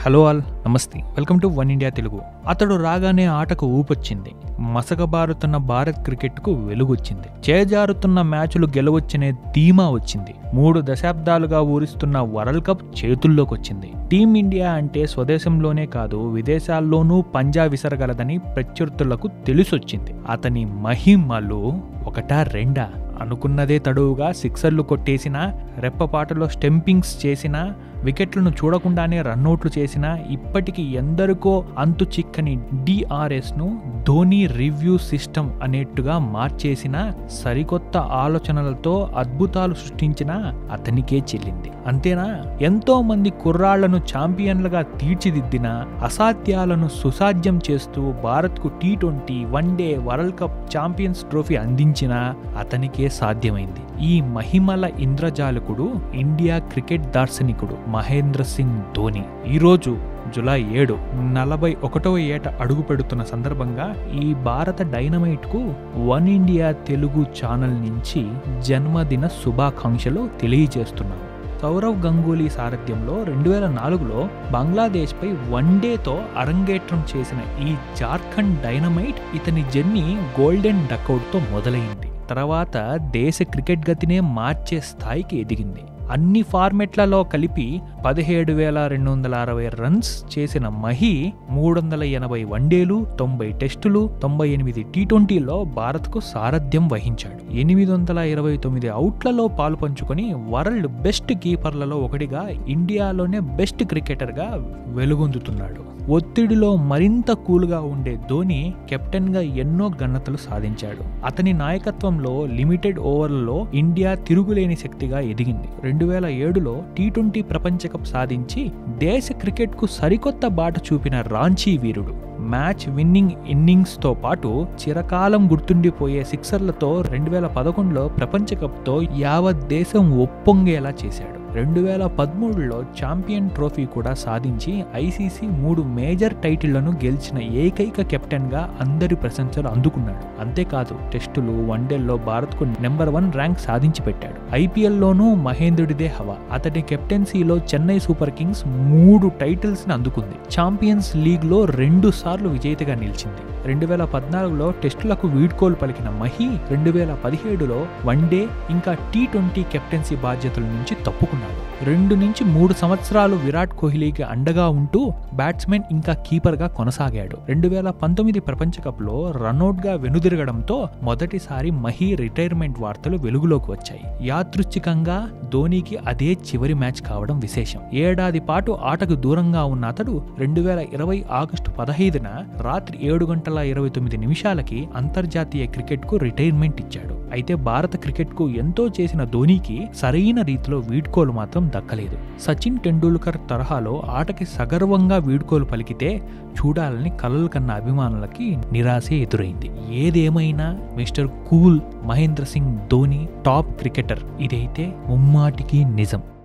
hello all నమస్తే welcome to one India Telugu అతడు రాగానే ఆటకు ఊపొచ్చింది మసకబారుతున్న భారత్ క్రికెట్కు వెలుగొచ్చింది చేజారుతున్న మ్యాచులు గెలవచ్చనే ధీమా వచ్చింది మూడు దశాబ్దాలుగా ఊరిస్తున్న వరల్డ్ కప్ చేతుల్లోకి వచ్చింది టీమిండియా అంటే స్వదేశంలోనే కాదు విదేశాల్లోనూ పంజా విసరగలదని ప్రత్యర్థులకు తెలిసొచ్చింది అతని మహిమలు ఒకటా రెండా అనుకున్నదే తడువుగా సిక్సర్లు కొట్టేసినా రెప్పపాటలో స్టెంపింగ్స్ చేసినా వికెట్లను చూడకుండానే రన్అట్లు చేసినా ఇప్పటికీ ఎందరికో అంతు చిక్కని డిఆర్ఎస్ను ధోని రివ్యూ సిస్టమ్ అనేట్టుగా మార్చేసిన సరికొత్త ఆలోచనలతో అద్భుతాలు సృష్టించిన అతనికే చెల్లింది అంతేనా ఎంతో మంది కుర్రాళ్లను ఛాంపియన్లుగా తీర్చిదిద్దిన అసాధ్యాలను సుసాధ్యం చేస్తూ భారత్కు T twenty one day world cup champions trophy అందించిన అతనికే సాధ్యమైంది ఈ మహిమల ఇంద్రజాలకుడు ఇండియా క్రికెట్ దార్శనికుడు మహేంద్ర సింగ్ ధోని ఈరోజు జులై ఏడు నలభై ఒకటవ ఏట అడుగు పెడుతున్న సందర్భంగా ఈ భారత డైనమైట్కు వన్ ఇండియా తెలుగు ఛానల్ నుంచి జన్మదిన శుభాకాంక్షలు తెలియజేస్తున్నాం సౌరవ్ గంగూలీ సారథ్యంలో రెండు వేల నాలుగులో బంగ్లాదేశ్పై వన్డేతో అరంగేట్రం చేసిన ఈ జార్ఖండ్ డైనమైట్ ఇతని జర్నీ గోల్డెన్ డకౌట్తో మొదలైంది తర్వాత దేశ క్రికెట్ గతినే మార్చే స్థాయికి ఎదిగింది అన్ని ఫార్మెట్లలో కలిపి పదిహేడు వేల రెండు వందల అరవై రన్స్ చేసిన మహి మూడు వందల ఎనభై వన్డేలు తొంభై టెస్టులు తొంభై ఎనిమిది టీ ట్వంటీలో భారత్కు సారథ్యం వహించాడు ఎనిమిది వందల ఇరవై తొమ్మిది అవుట్లలో పాలు పంచుకొని వరల్డ్ బెస్ట్ కీపర్లలో ఒకటిగా ఇండియాలోనే బెస్ట్ క్రికెటర్గా వెలుగొందుతున్నాడు ఒత్తిడిలో మరింత కూల్గా ఉండే ధోని కెప్టెన్గా ఎన్నో ఘనతలు సాధించాడు అతని నాయకత్వంలో లిమిటెడ్ ఓవర్లలో ఇండియా తిరుగులేని శక్తిగా ఎదిగింది రెండు వేల ఏడులో టీ ట్వంటీ ప్రపంచ కప్ సాధించి దేశ క్రికెట్కు సరికొత్త బాట చూపిన రాంచీ వీరుడు మ్యాచ్ విన్నింగ్ ఇన్నింగ్స్తో పాటు చిరకాలం గుర్తుండిపోయే సిక్సర్లతో రెండు వేల పదకొండులో ప్రపంచ కప్తో యావత్ దేశం ఒప్పొంగేలా చేశాడు రెండు వేల పదమూడులో ఛాంపియన్ ట్రోఫీ కూడా సాధించి ఐసీసీ మూడు మేజర్ టైటిళ్లను గెలిచిన ఏకైక కెప్టెన్గా అందరి ప్రశంసలు అందుకున్నాడు అంతేకాదు టెస్టులు వన్డేల్లో భారత్కు నెంబర్ వన్ ర్యాంక్ సాధించి పెట్టాడు ఐపీఎల్లోనూ మహేంద్రుడిదే హవా అతడి కెప్టెన్సీలో చెన్నై సూపర్ కింగ్స్ మూడు టైటిల్స్ని అందుకుంది ఛాంపియన్స్ లీగ్లో రెండు సార్లు విజేతగా నిలిచింది రెండు వేల పద్నాలుగులో టెస్టులకు వీడ్కోలు పలికిన మహి రెండు వేల పదిహేడులో వన్డే ఇంకా టీ ట్వంటీ కెప్టెన్సీ బాధ్యతల నుంచి తప్పుకున్నాడు రెండు నుంచి మూడు సంవత్సరాలు విరాట్ కోహ్లీకి అండగా ఉంటూ బ్యాట్స్మెన్ ఇంకా కీపర్గా కొనసాగాడు రెండు వేల పంతొమ్మిది ప్రపంచ కప్లో రన్అట్గా వెనుదిరగడంతో మొదటిసారి మహి రిటైర్మెంట్ వార్తలు వెలుగులోకి వచ్చాయి యాదృచ్ఛికంగా ధోనికి అదే చివరి మ్యాచ్ కావడం విశేషం ఏడాది పాటు ఆటకు దూరంగా ఉన్న అతడు రెండు వేల ఇరవై ఆగస్టు పదహైదున రాత్రి ఏడు గంటల ఇరవై తొమ్మిది నిమిషాలకి అంతర్జాతీయ క్రికెట్కు రిటైర్మెంట్ ఇచ్చాడు అయితే భారత క్రికెట్కు ఎంతో చేసిన ధోనికి సరైన రీతిలో వీడ్కోలు మాత్రం దక్కలేదు సచిన్ టెండూల్కర్ తరహాలో ఆటకి సగర్వంగా వీడ్కోలు పలికితే చూడాలని కలలు కన్న అభిమానులకి నిరాశే ఎదురైంది ఏదేమైనా mister cool Mahendra Singh Dhoni top cricketer ఇదైతే ముమ్మాటికి నిజం